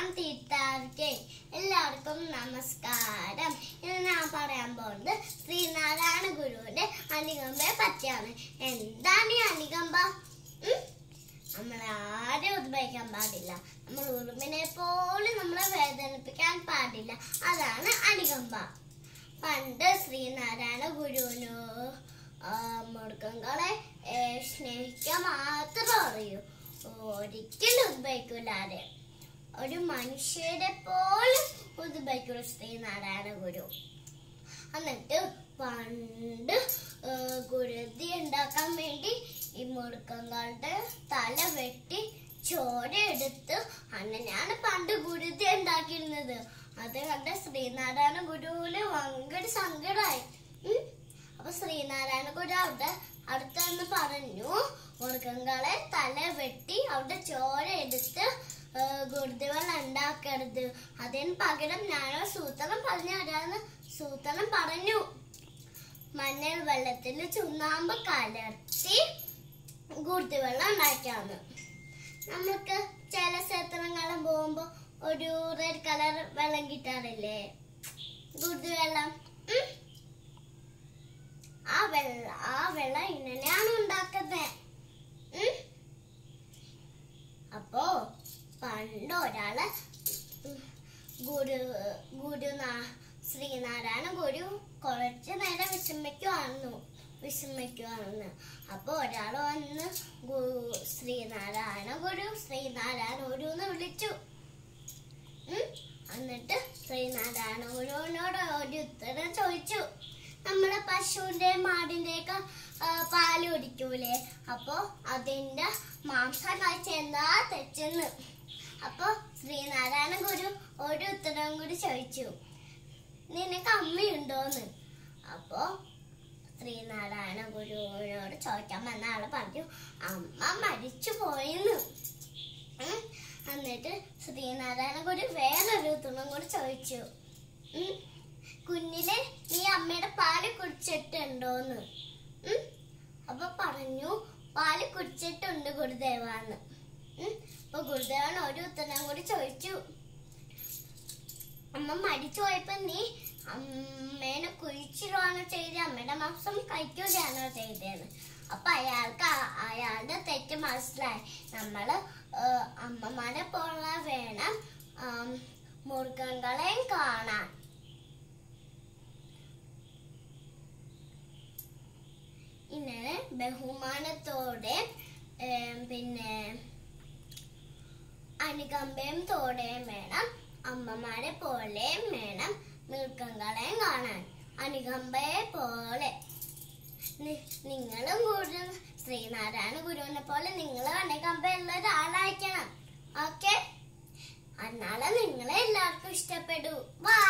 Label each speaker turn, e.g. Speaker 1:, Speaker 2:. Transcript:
Speaker 1: തീർത്ഥാടകെ എല്ലാവർക്കും നമസ്കാരം ഇന്ന് ഞാൻ പറയാൻ പോകുന്നത് ശ്രീനാരായണ ഗുരുവിന്റെ അനുകമ്പയെ പറ്റിയാണ് എന്താണ് ഈ അനുകമ്പ ഉം? നമ്മൾ ആരും ഉദ്ഭവിക്കാൻ പാടില്ല നമ്മൾ ഉറുമ്പിനെ പോലും നമ്മളെ വേദനിപ്പിക്കാൻ പാടില്ല അതാണ് അനുകമ്പ പണ്ട് ശ്രീനാരായണ ഗുരുവിനു ആ, മൃഗങ്ങളെ ഏ, സ്നേഹിക്കാൻ മാത്രം അറിയൂ ഒരിക്കലും ഉദ്ഭവിക്കൂല ആരെ ഒരു മനുഷ്യരെ പോലും ഉദ്ഭവിക്കൂല ശ്രീനാരായണ ഗുരു എന്നിട്ട് പണ്ട് ഏ, ഗുരുതി ഉണ്ടാക്കാൻ വേണ്ടി ഈ മൃഗങ്ങളുടെ തല വെട്ടി ചോര എടുത്ത് അങ്ങനെയാണ് പണ്ട് ഗുരുതി ഉണ്ടാക്കിയിരുന്നത് അത് കണ്ട ശ്രീനാരായണ ഗുരുവിന് ഭയങ്കര സങ്കടമായി ഉം. അപ്പൊ ശ്രീനാരായണ ഗുരു അവിടെ അടുത്തെന്ന് പറഞ്ഞു മൃഗങ്ങളെ തല വെട്ടി അവിടെ ചോര എടുത്ത് ഏ, ഗുരുദേവൻ ഉണ്ടാക്കരുത് അതിന് പകരം ഞാനോ സൂത്രം പറഞ്ഞു തരാന്ന് സൂത്രം പറഞ്ഞു മഞ്ഞൾ വെള്ളത്തിൽ ചുണ്ണാമ്പ് കലർത്തി ഗുരുതിവെള്ളം ഉണ്ടാക്കാന്ന് നമുക്ക് ചില ക്ഷേത്രങ്ങളും പോകുമ്പോ ഒരു റെഡ് കളർ വെള്ളം കിട്ടാറില്ലേ ഗുരുതിവെള്ളം ഉം. ആ വെള്ള ആ വെള്ളം ഇങ്ങനെയാണ് ഉണ്ടാക്കുന്നത് ഉം. അപ്പോ പണ്ട് ഒരാള് ഉം, ഗുരു ഗുരു നാ- ശ്രീനാരായണ ഗുരു കുറച്ചു നേരം വിഷമിക്കുവായിരുന്നു വിഷമിക്കുവായിരുന്നു അപ്പൊ ഒരാൾ വന്ന് ഗു- ശ്രീനാരായണ ഗുരു ശ്രീനാരായണ ഗുരു എന്ന് വിളിച്ചു ഉം. എന്നിട്ട് ശ്രീനാരായണ ഗുരുവിനോട് ഒരു ഉത്തരം ചോദിച്ചു നമ്മളെ പശുവിന്റെ മാടിന്റെ ഒക്കെ പാല് കുടിക്കൂലേ അപ്പൊ അതിന്റെ മാംസം കഴിച്ച എന്താ തെച്ചെന്ന് അപ്പൊ ശ്രീനാരായണ ഗുരു ഒരു ഉത്തരം കൂടി ചോദിച്ചു നിനക്ക് അമ്മയുണ്ടോന്ന് അപ്പൊ ശ്രീനാരായണ ഗുരുവിനോട് ചോദിക്കാൻ വന്ന ആള് പറഞ്ഞു അമ്മ മരിച്ചു പോയെന്ന് ഉം. എന്നിട്ട് ശ്രീനാരായണ ഗുരു വേറൊരു ഉത്തരം കൂടി ചോദിച്ചു ഉം. കുഞ്ഞിലെ നീ അമ്മയുടെ പാല് കുടിച്ചിട്ടുണ്ടോന്ന് ഉം. അപ്പൊ പറഞ്ഞു പാല് കുടിച്ചിട്ടുണ്ട് ഗുരുദേവാന്ന് ഉം. അപ്പൊ ഗുരുദേവൻ ഒരു ഉത്തരം കൂടി ചോദിച്ചു അമ്മ മരിച്ചു പോയപ്പോ നീ അമ്മേനെ കുഴിച്ചിടുവാണോ ചെയ്ത് അമ്മയുടെ മാംസം കഴിക്കുകയാണോ ചെയ്തതെന്ന് അപ്പൊ അയാൾക്ക് ആ- അയാളുടെ തെറ്റ് മനസ്സിലായി നമ്മള് ഏഹ്, അമ്മമാരെ പോലെ വേണം ആം, മൃഗങ്ങളെയും കാണാൻ ഇങ്ങനെ ബഹുമാനത്തോടെ ഏം, പിന്നെ അനുകമ്പയും തോടെയും വേണം അമ്മമാരെ പോലെയും വേണം മൃഗങ്ങളെയും കാണാൻ അനുകമ്പയെ പോലെ നി- നിങ്ങളും ഗുരു ശ്രീനാരായണ ഗുരുവിനെ പോലെ നിങ്ങളും അനുകമ്പയുള്ള ഒരാളായിരിക്കണം ഓക്കെ എന്നാലേ നിങ്ങളെ എല്ലാവർക്കും ഇഷ്ടപ്പെടൂ ബൈ